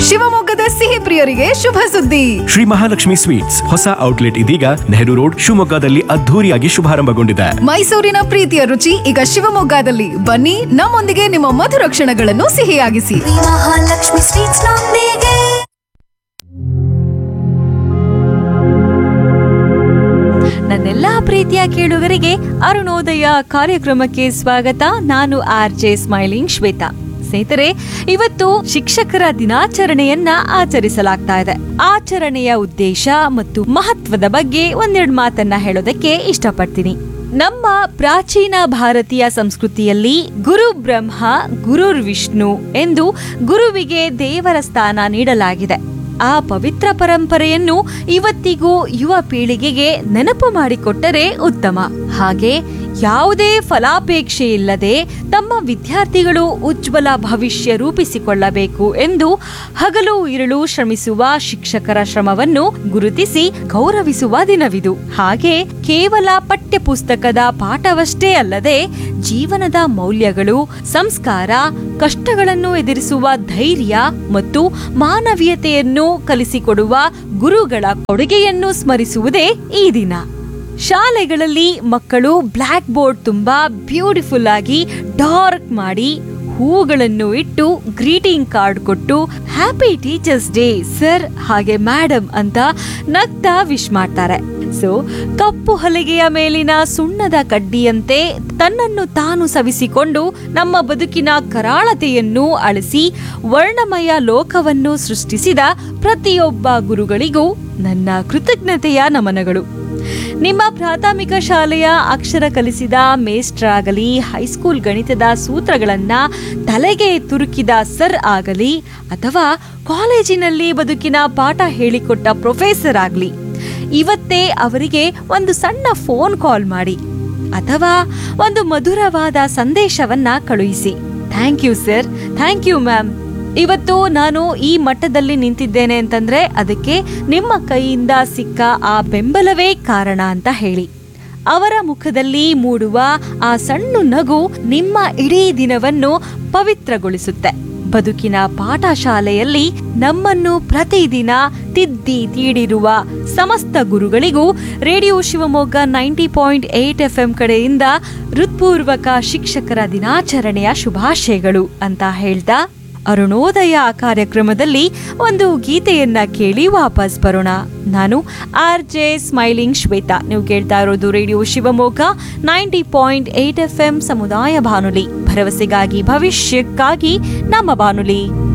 ಶಿವಮೊಗ್ಗದ ಸಿಹಿ ಪ್ರಿಯರಿಗೆ ಶುಭ ಸುದ್ದಿ ಶ್ರೀ ಮಹಾಲಕ್ಷ್ಮಿ ಸ್ವೀಟ್ಸ್ ಹೊಸ ಔಟ್ಲೆಟ್ ಇದೀಗ ನೆಹರು ರೋಡ್ ಶಿವಮೊಗ್ಗದಲ್ಲಿ ಅದ್ಧೂರಿಯಾಗಿ ಶುಭಾರಂಭಗೊಂಡಿದೆ ಮೈಸೂರಿನ ಪ್ರೀತಿಯ ರುಚಿ ಈಗ ಶಿವಮೊಗ್ಗದಲ್ಲಿ ಬನ್ನಿ ನಮ್ಮೊಂದಿಗೆ ನಿಮ್ಮ ಮಧುರ ಕ್ಷಣಗಳನ್ನು ಸಿಹಿಯಾಗಿಸಿ ಶ್ರೀ ಮಹಾಲಕ್ಷ್ಮಿ ಸ್ವೀಟ್ಸ್ ನೊಂದಿಗೆ ನನ್ನೆಲ್ಲಾ ಪ್ರೀತಿಯ ಕೇಳುಗರಿಗೆ ಅರುಣೋದಯ ಕಾರ್ಯಕ್ರಮಕ್ಕೆ ಸ್ವಾಗತ ನಾನು ಆರ್ ಜೆ ಸ್ಮೈಲಿಂಗ್ ಶ್ವೇತಾ ಸ್ನೇಹಿತರೆ ಇವತ್ತು ಶಿಕ್ಷಕರ ದಿನಾಚರಣೆಯನ್ನ ಆಚರಿಸಲಾಗ್ತಾ ಇದೆ ಆಚರಣೆಯ ಉದ್ದೇಶ ಮತ್ತು ಮಹತ್ವದ ಬಗ್ಗೆ ಒಂದೆರಡು ಮಾತನ್ನ ಹೇಳೋದಕ್ಕೆ ಇಷ್ಟಪಡ್ತೀನಿ ನಮ್ಮ ಪ್ರಾಚೀನ ಭಾರತೀಯ ಸಂಸ್ಕೃತಿಯಲ್ಲಿ ಗುರು ಬ್ರಹ್ಮ ಗುರುರ್ ವಿಷ್ಣು ಎಂದು ಗುರುವಿಗೆ ದೇವರ ಸ್ಥಾನ ನೀಡಲಾಗಿದೆ ಆ ಪವಿತ್ರ ಪರಂಪರೆಯನ್ನು ಇವತ್ತಿಗೂ ಯುವ ಪೀಳಿಗೆಗೆ ನೆನಪು ಮಾಡಿಕೊಟ್ಟರೆ ಉತ್ತಮ ಹಾಗೆ ಯಾವುದೇ ಫಲಾಪೇಕ್ಷೆ ಇಲ್ಲದೆ ತಮ್ಮ ವಿದ್ಯಾರ್ಥಿಗಳು ಉಜ್ವಲ ಭವಿಷ್ಯ ರೂಪಿಸಿಕೊಳ್ಳಬೇಕು ಎಂದು ಹಗಲು ಇರುಳು ಶ್ರಮಿಸುವ ಶಿಕ್ಷಕರ ಶ್ರಮವನ್ನು ಗುರುತಿಸಿ ಗೌರವಿಸುವ ದಿನವಿದು ಹಾಗೆ ಕೇವಲ ಪಠ್ಯಪುಸ್ತಕದ ಪಾಠವಷ್ಟೇ ಅಲ್ಲದೆ ಜೀವನದ ಮೌಲ್ಯಗಳು ಸಂಸ್ಕಾರ ಕಷ್ಟಗಳನ್ನು ಎದುರಿಸುವ ಧೈರ್ಯ ಮತ್ತು ಮಾನವೀಯತೆಯನ್ನು ಕಲಿಸಿಕೊಡುವ ಗುರುಗಳ ಕೊಡುಗೆಯನ್ನು ಸ್ಮರಿಸುವುದೇ ಈ ದಿನ ಶಾಲೆಗಳಲ್ಲಿ ಮಕ್ಕಳು ಬ್ಲ್ಯಾಕ್ ಬೋರ್ಡ್ ತುಂಬಾ ಬ್ಯೂಟಿಫುಲ್ ಆಗಿ ಡಾರ್ಕ್ ಮಾಡಿ ಹೂಗಳನ್ನು ಇಟ್ಟು ಗ್ರೀಟಿಂಗ್ ಕಾರ್ಡ್ ಕೊಟ್ಟು ಹ್ಯಾಪಿ ಟೀಚರ್ಸ್ ಡೇ ಸರ್ ಹಾಗೆ ಮೇಡಮ್ ಅಂತ ನಗ್ತಾ ವಿಶ್ ಮಾಡ್ತಾರೆ ಸೊ ಕಪ್ಪು ಹಲಗೆಯ ಮೇಲಿನ ಸುಣ್ಣದ ಕಡ್ಡಿಯಂತೆ ತನ್ನನ್ನು ತಾನು ಸವಿಸಿಕೊಂಡು ನಮ್ಮ ಬದುಕಿನ ಕರಾಳತೆಯನ್ನು ಅಳಿಸಿ ವರ್ಣಮಯ ಲೋಕವನ್ನು ಸೃಷ್ಟಿಸಿದ ಪ್ರತಿಯೊಬ್ಬ ಗುರುಗಳಿಗೂ ನನ್ನ ಕೃತಜ್ಞತೆಯ ನಮನಗಳು ನಿಮ್ಮ ಪ್ರಾಥಮಿಕ ಶಾಲೆಯ ಅಕ್ಷರ ಕಲಿಸಿದ ಮೇಸ್ಟ್ರಾಗಲಿ ಹೈಸ್ಕೂಲ್ ಗಣಿತದ ಸೂತ್ರಗಳನ್ನ ತಲೆಗೆ ತುರುಕಿದ ಸರ್ ಆಗಲಿ ಅಥವಾ ಕಾಲೇಜಿನಲ್ಲಿ ಬದುಕಿನ ಪಾಠ ಹೇಳಿಕೊಟ್ಟ ಪ್ರೊಫೆಸರ್ ಆಗಲಿ ಇವತ್ತೇ ಅವರಿಗೆ ಒಂದು ಸಣ್ಣ ಫೋನ್ ಕಾಲ್ ಮಾಡಿ ಅಥವಾ ಒಂದು ಮಧುರವಾದ ಸಂದೇಶವನ್ನ ಕಳುಹಿಸಿ thank you sir thank you ma'am ಇವತ್ತು ನಾನು ಈ ಮಟ್ಟದಲ್ಲಿ ನಿಂತಿದ್ದೇನೆ ಅಂತಂದ್ರೆ ಅದಕ್ಕೆ ನಿಮ್ಮ ಕೈಯಿಂದ ಸಿಕ್ಕ ಆ ಬೆಂಬಲವೇ ಕಾರಣ ಅಂತ ಹೇಳಿ ಅವರ ಮುಖದಲ್ಲಿ ಮೂಡುವ ಆ ಸಣ್ಣ ನಗು ನಿಮ್ಮ ಇಡೀ ದಿನವನ್ನು ಪವಿತ್ರಗೊಳಿಸುತ್ತೆ ಬದುಕಿನ ಪಾಠಶಾಲೆಯಲ್ಲಿ ನಮ್ಮನ್ನು ಪ್ರತಿದಿನ ತಿದ್ದಿ ತೀಡಿರುವ ಸಮಸ್ತ ಗುರುಗಳಿಗೂ Radio Shivamogga ninety point eight F M ಕಡೆಯಿಂದ ಹೃತ್ಪೂರ್ವಕ ಶಿಕ್ಷಕರ ದಿನಾಚರಣೆಯ ಶುಭಾಶಯಗಳು ಅಂತ ಹೇಳ್ತಾ ಅರುಣೋದಯ ಕಾರ್ಯಕ್ರಮದಲ್ಲಿ ಒಂದು ಗೀತೆಯನ್ನ ಕೇಳಿ ವಾಪಸ್ ಬರೋಣ ನಾನು ಆರ್ ಜೆ ಸ್ಮೈಲಿಂಗ್ ಶ್ವೇತಾ ನೀವು ಕೇಳ್ತಾ ಇರೋದು Radio Shivamogga ninety point eight F M ಸಮುದಾಯ ಬಾನುಲಿ ಭರವಸೆಗಾಗಿ ಭವಿಷ್ಯಕ್ಕಾಗಿ ನಮ್ಮ ಬಾನುಲಿ